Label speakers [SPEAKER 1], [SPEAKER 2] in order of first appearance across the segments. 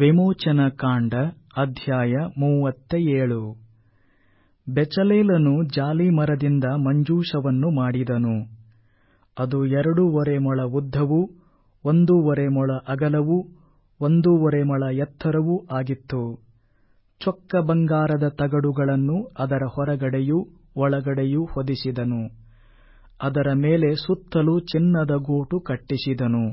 [SPEAKER 1] ವಿಮೋಚನಕಾಂಡ ಅಧ್ಯಾಯ ಮೂವತ್ತ ಏಳು ಬೆಚಲೇಲನು ಜಾಲೀಮರದಿಂದ ಮಂಜೂಷವನ್ನು ಮಾಡಿದನು ಅದು ಎರಡೂವರೆ ಮೊಳ ಉದ್ದವೂ ಒಂದೂವರೆ ಮೊಳ ಅಗಲವೂ ಒಂದೂವರೆ ಮೊಳ ಎತ್ತರವೂ ಆಗಿತ್ತು ಚೊಕ್ಕ ಬಂಗಾರದ ತಗಡುಗಳನ್ನು ಅದರ ಹೊರಗಡೆಯೂ ಒಳಗಡೆಯೂ ಹೊದಿಸಿದನು ಅದರ ಮೇಲೆ ಸುತ್ತಲೂ ಚಿನ್ನದ ಗೂಟು ಕಟ್ಟಿಸಿದನು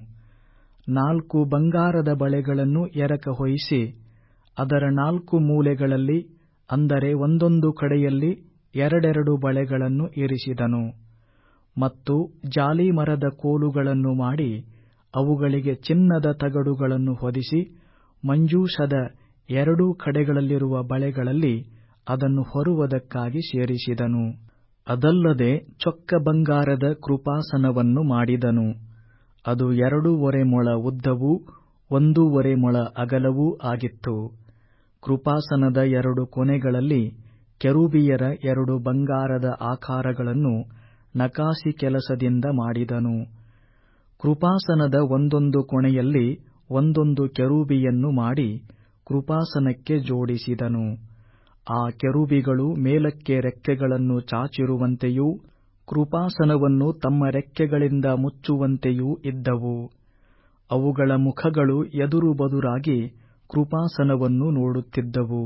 [SPEAKER 1] ನಾಲ್ಕು ಬಂಗಾರದ ಬಳೆಗಳನ್ನು ಎರಕ ಹೊಯಿಸಿ ಅದರ ನಾಲ್ಕು ಮೂಲೆಗಳಲ್ಲಿ ಅಂದರೆ ಒಂದೊಂದು ಕಡೆಯಲ್ಲಿ ಎರಡೆರಡು ಬಳೆಗಳನ್ನು ಇರಿಸಿದನು ಮತ್ತು ಜಾಲೀಮರದ ಕೋಲುಗಳನ್ನು ಮಾಡಿ ಅವುಗಳಿಗೆ ಚಿನ್ನದ ತಗಡುಗಳನ್ನು ಹೊದಿಸಿ ಮಂಜೂಷದ ಎರಡೂ ಕಡೆಗಳಲ್ಲಿರುವ ಬಳೆಗಳಲ್ಲಿ ಅದನ್ನು ಹೊರುವುದಕ್ಕಾಗಿ ಸೇರಿಸಿದನು ಅದಲ್ಲದೆ ಚೊಕ್ಕ ಬಂಗಾರದ ಕೃಪಾಸನವನ್ನು ಮಾಡಿದನು ಅದು ಎರಡೂವರೆ ಮೊಳ ಉದ್ದವೂ ಒಂದೂವರೆ ಮೊಳ ಅಗಲವೂ ಆಗಿತ್ತು ಕೃಪಾಸನದ ಎರಡು ಕೊನೆಗಳಲ್ಲಿ ಕೆರೂಬಿಯರ ಎರಡು ಬಂಗಾರದ ಆಕಾರಗಳನ್ನು ನಕಾಸಿ ಕೆಲಸದಿಂದ ಮಾಡಿದನು ಕೃಪಾಸನದ ಒಂದೊಂದು ಕೊನೆಯಲ್ಲಿ ಒಂದೊಂದು ಕೆರೂಬಿಯನ್ನು ಮಾಡಿ ಕೃಪಾಸನಕ್ಕೆ ಜೋಡಿಸಿದನು ಆ ಕೆರೂಬಿಗಳು ಮೇಲಕ್ಕೆ ರೆಕ್ಕೆಗಳನ್ನು ಚಾಚಿರುವಂತೆಯೂ ಕೃಪಾಸನವನ್ನು ತಮ್ಮ ರೆಕ್ಕೆಗಳಿಂದ ಮುಚ್ಚುವಂತೆಯೂ ಇದ್ದವು ಅವುಗಳ ಮುಖಗಳು ಎದುರು ಬದುರಾಗಿ ಕೃಪಾಸನವನ್ನು ನೋಡುತ್ತಿದ್ದವು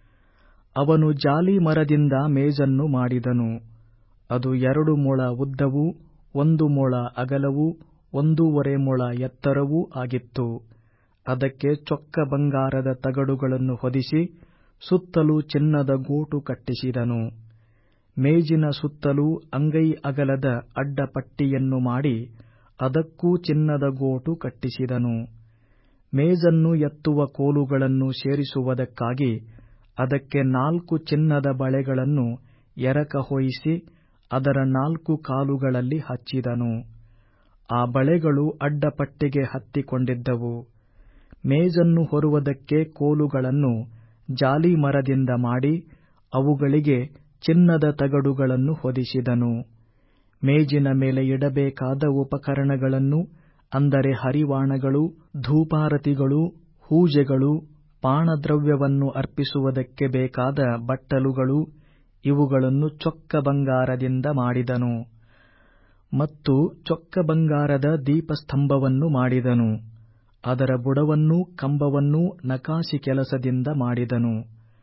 [SPEAKER 1] ಅವನು ಜಾಲೀಮರದಿಂದ ಮೇಜನ್ನು ಮಾಡಿದನು ಅದು ಎರಡು ಮೊಳ ಉದ್ದವೂ ಒಂದು ಮೊಳ ಅಗಲವೂ ಒಂದೂವರೆ ಮೊಳ ಎತ್ತರವೂ ಆಗಿತ್ತು ಅದಕ್ಕೆ ಚೊಕ್ಕ ಬಂಗಾರದ ತಗಡುಗಳನ್ನು ಹೊದಿಸಿ ಸುತ್ತಲೂ ಚಿನ್ನದ ಗೂಟು ಕಟ್ಟಿಸಿದನು ಮೇಜಿನ ಸುತ್ತಲೂ ಅಂಗೈ ಅಗಲದ ಅಡ್ಡಪಟ್ಟಿಯನ್ನು ಮಾಡಿ ಅದಕ್ಕೂ ಚಿನ್ನದ ಗೋಟು ಕಟ್ಟಿಸಿದನು ಮೇಜನ್ನು ಎತ್ತುವ ಕೋಲುಗಳನ್ನು ಸೇರಿಸುವುದಕ್ಕಾಗಿ ಅದಕ್ಕೆ ನಾಲ್ಕು ಚಿನ್ನದ ಬಳೆಗಳನ್ನು ಎರಕ ಹೊಯಿಸಿ ಅದರ ನಾಲ್ಕು ಕಾಲುಗಳಲ್ಲಿ ಹಚ್ಚಿದನು ಆ ಬಳೆಗಳು ಅಡ್ಡಪಟ್ಟಿಗೆ ಹತ್ತಿಕೊಂಡಿದ್ದವು ಮೇಜನ್ನು ಹೊರುವುದಕ್ಕೆ ಕೋಲುಗಳನ್ನು ಜಾಲೀಮರದಿಂದ ಮಾಡಿ ಅವುಗಳಿಗೆ ಚಿನ್ನದ ತಗಡುಗಳನ್ನು ಹೊದಿಸಿದನು ಮೇಜಿನ ಮೇಲೆ ಇಡಬೇಕಾದ ಉಪಕರಣಗಳನ್ನು ಅಂದರೆ ಹರಿವಾಣಗಳು ಧೂಪಾರತಿಗಳು ಹೂಜೆಗಳು ಪಾನದ್ರವ್ಯವನ್ನು ಅರ್ಪಿಸುವುದಕ್ಕೆ ಬೇಕಾದ ಬಟ್ಟಲುಗಳು ಇವುಗಳನ್ನು ಚೊಕ್ಕ ಬಂಗಾರದಿಂದ ಮಾಡಿದನು ಮತ್ತು ಚೊಕ್ಕ ಬಂಗಾರದ ದೀಪಸ್ತಂಭವನ್ನು ಮಾಡಿದನು ಅದರ ಬುಡವನ್ನೂ ಕಂಬವನ್ನೂ ನಕಾಸಿ ಕೆಲಸದಿಂದ ಮಾಡಿದನು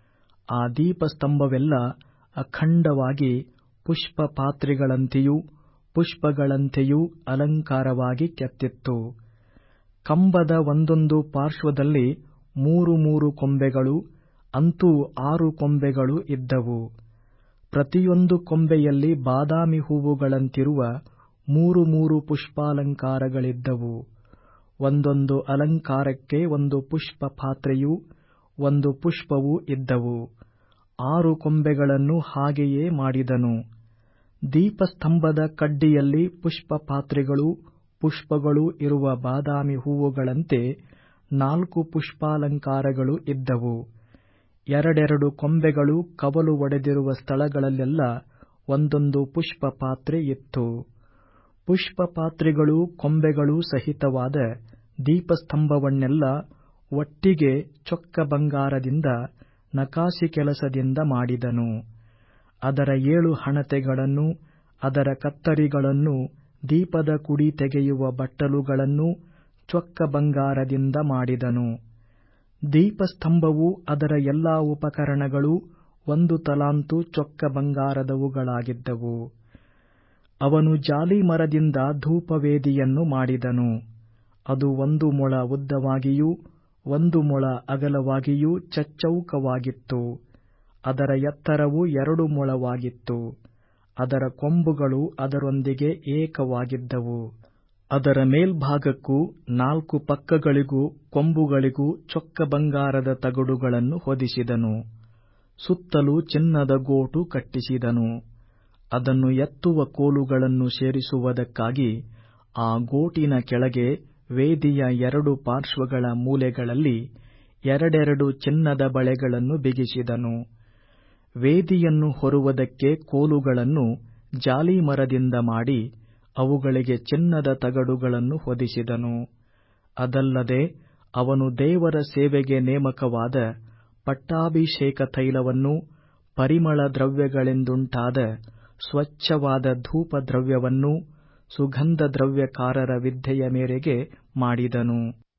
[SPEAKER 1] ಆ ದೀಪಸ್ತಂಭವೆಲ್ಲ ಅಖಂಡವಾಗಿ ಪುಷ್ಪ ಪಾತ್ರೆಗಳಂತೆಯೂ ಪುಷ್ಪಗಳಂತೆಯೂ ಅಲಂಕಾರವಾಗಿ ಕೆತ್ತಿತ್ತು ಕಂಬದ ಒಂದೊಂದು ಪಾರ್ಶ್ವದಲ್ಲಿ ಮೂರು ಮೂರು ಕೊಂಬೆಗಳು ಅಂತೂ ಆರು ಕೊಂಬೆಗಳು ಇದ್ದವು ಪ್ರತಿಯೊಂದು ಕೊಂಬೆಯಲ್ಲಿ ಬಾದಾಮಿ ಹೂವುಗಳಂತಿರುವ ಮೂರು ಮೂರು ಪುಷ್ಪಾಲಂಕಾರಗಳಿದ್ದವು ಒಂದೊಂದು ಅಲಂಕಾರಕ್ಕೆ ಒಂದು ಪುಷ್ಪ ಪಾತ್ರೆಯೂ ಒಂದು ಪುಷ್ಪವೂ ಇದ್ದವು ಆರು ಕೊಂಬೆಗಳನ್ನು ಹಾಗೆಯೇ ಮಾಡಿದನು ದೀಪಸ್ತಂಭದ ಕಡ್ಡಿಯಲ್ಲಿ ಪುಷ್ಪ ಪಾತ್ರೆಗಳೂ ಪುಷ್ಪಗಳೂ ಇರುವ ಬಾದಾಮಿ ಹೂವುಗಳಂತೆ ನಾಲ್ಕು ಪುಷ್ಪಾಲಂಕಾರಗಳು ಇದ್ದವು ಎರಡೆರಡು ಕೊಂಬೆಗಳು ಕವಲು ಒಡೆದಿರುವ ಸ್ಥಳಗಳಲ್ಲೆಲ್ಲ ಒಂದೊಂದು ಪುಷ್ಪ ಪಾತ್ರೆ ಇತ್ತು ಪುಷ್ಪ ಪಾತ್ರೆಗಳೂ ಕೊಂಬೆಗಳೂ ಸಹಿತವಾದ ದೀಪಸ್ತಂಭವನ್ನೆಲ್ಲ ಒಟ್ಟಿಗೆ ಚೊಕ್ಕ ಬಂಗಾರದಿಂದ ನಕಾಸಿ ಕೆಲಸದಿಂದ ಮಾಡಿದನು ಅದರ ಏಳು ಹಣತೆಗಳನ್ನು ಅದರ ಕತ್ತರಿಗಳನ್ನು ದೀಪದ ಕುಡಿ ತೆಗೆಯುವ ಬಟ್ಟಲುಗಳನ್ನು ಚೊಕ್ಕ ಬಂಗಾರದಿಂದ ಮಾಡಿದನು ದೀಪಸ್ತಂಭವೂ ಅದರ ಎಲ್ಲಾ ಉಪಕರಣಗಳೂ ಒಂದು ತಲಾಂತು ಚೊಕ್ಕ ಬಂಗಾರದವುಗಳಾಗಿದ್ದವು ಅವನು ಜಾಲೀಮರದಿಂದ ಧೂಪವೇದಿಯನ್ನು ಮಾಡಿದನು ಅದು ಒಂದು ಮೊಳ ಉದ್ದವಾಗಿಯೂ ಒಂದು ಮೊಳ ಅಗಲವಾಗಿಯೂ ಚಚ್ಚೌಕವಾಗಿತ್ತು ಅದರ ಎತ್ತರವು ಎರಡು ಮೊಳವಾಗಿತ್ತು ಅದರ ಕೊಂಬುಗಳು ಅದರೊಂದಿಗೆ ಏಕವಾಗಿದ್ದವು ಅದರ ಮೇಲ್ಭಾಗಕ್ಕೂ ನಾಲ್ಕು ಪಕ್ಕಗಳಿಗೂ ಕೊಂಬುಗಳಿಗೂ ಚೊಕ್ಕ ಬಂಗಾರದ ತಗಡುಗಳನ್ನು ಹೊದಿಸಿದನು ಸುತ್ತಲೂ ಚಿನ್ನದ ಗೋಟು ಕಟ್ಟಿಸಿದನು ಅದನ್ನು ಎತ್ತುವ ಕೋಲುಗಳನ್ನು ಸೇರಿಸುವುದಕ್ಕಾಗಿ ಆ ಗೋಟಿನ ಕೆಳಗೆ ವೇದಿಯ ಎರಡು ಪಾರ್ಶ್ವಗಳ ಮೂಲೆಗಳಲ್ಲಿ ಎರಡೆರಡು ಚಿನ್ನದ ಬಳೆಗಳನ್ನು ಬಿಗಿಸಿದನು ವೇದಿಯನ್ನು ಹೊರುವುದಕ್ಕೆ ಕೋಲುಗಳನ್ನು ಜಾಲೀಮರದಿಂದ ಮಾಡಿ ಅವುಗಳಿಗೆ ಚಿನ್ನದ ತಗಡುಗಳನ್ನು ಹೊದಿಸಿದನು ಅದಲ್ಲದೆ ಅವನು ದೇವರ ಸೇವೆಗೆ ನೇಮಕವಾದ ಪಟ್ಟಾಭಿಷೇಕ ತೈಲವನ್ನು ಪರಿಮಳ ದ್ರವ್ಯಗಳೆಂದುಂಟಾದ ಸ್ವಚ್ಛವಾದ ಧೂಪದ್ರವ್ಯವನ್ನೂ ಸುಗಂಧದ್ರವ್ಯಕಾರರ ವಿದ್ಯೆಯ ಮೇರೆಗೆ ಮಾಡಿದನು